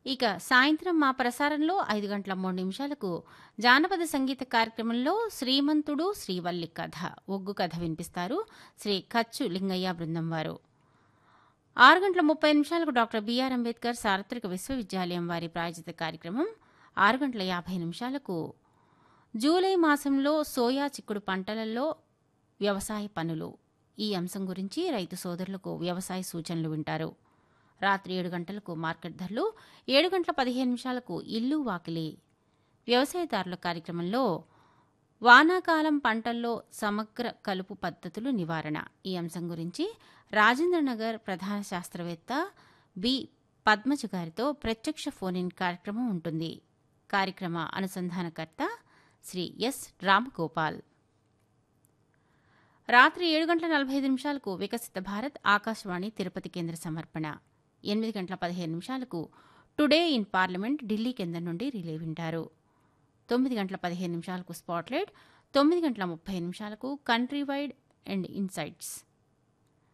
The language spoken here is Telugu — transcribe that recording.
ఇక సాయంత్రం మా ప్రసారంలో ఐదు గంటల మూడు నిమిషాలకు జానపద సంగీత కార్యక్రమంలో శ్రీమంతుడు శ్రీవల్లి కథ ఒగ్గు కథ వినిపిస్తారు శ్రీ కచ్చు లింగయ్య బృందం వారు ఆరు గంటల ముప్పై నిమిషాలకు డాక్టర్ బిఆర్ అంబేద్కర్ సార్వత్రిక విశ్వవిద్యాలయం వారి ప్రాయోజిత కార్యక్రమం ఆరు గంటల యాభై నిమిషాలకు జూలై మాసంలో సోయా చిక్కుడు పంటలలో వ్యవసాయ పనులు ఈ అంశం గురించి రైతు సోదరులకు వ్యవసాయ సూచనలు వింటారు రాత్రి ఏడు గంటలకు మార్కెట్ ధరలు ఏడు గంటల పదిహేను నిమిషాలకు ఇల్లు వాకిలి వ్యవసాయదారుల కార్యక్రమంలో వానాకాలం పంటల్లో సమగ్ర కలుపు పద్ధతులు నివారణ ఈ అంశం గురించి రాజేంద్రనగర్ ప్రధాన శాస్త్రవేత్త బి పద్మజ గారితో ప్రత్యక్ష ఫోన్ ఇన్ కార్యక్రమం ఉంటుంది కార్యక్రమ అనుసంధానకర్త శ్రీ ఎస్ రామగోపాల్ రాత్రి ఏడు గంటల నలభై ఐదు నిమిషాలకు వికసిత భారత్ ఆకాశవాణి తిరుపతి కేంద్ర సమర్పణ ఎనిమిది గంటల పదిహేను నిమిషాలకు టుడే ఇన్ పార్లమెంట్ ఢిల్లీ కేంద్రం నుండి రిలే వింటారు తొమ్మిది గంటల పదిహేను నిమిషాలకు స్పాట్లైట్ తొమ్మిది గంటల ముప్పై నిమిషాలకు కంట్రీ వైడ్ అండ్ ఇన్సైట్స్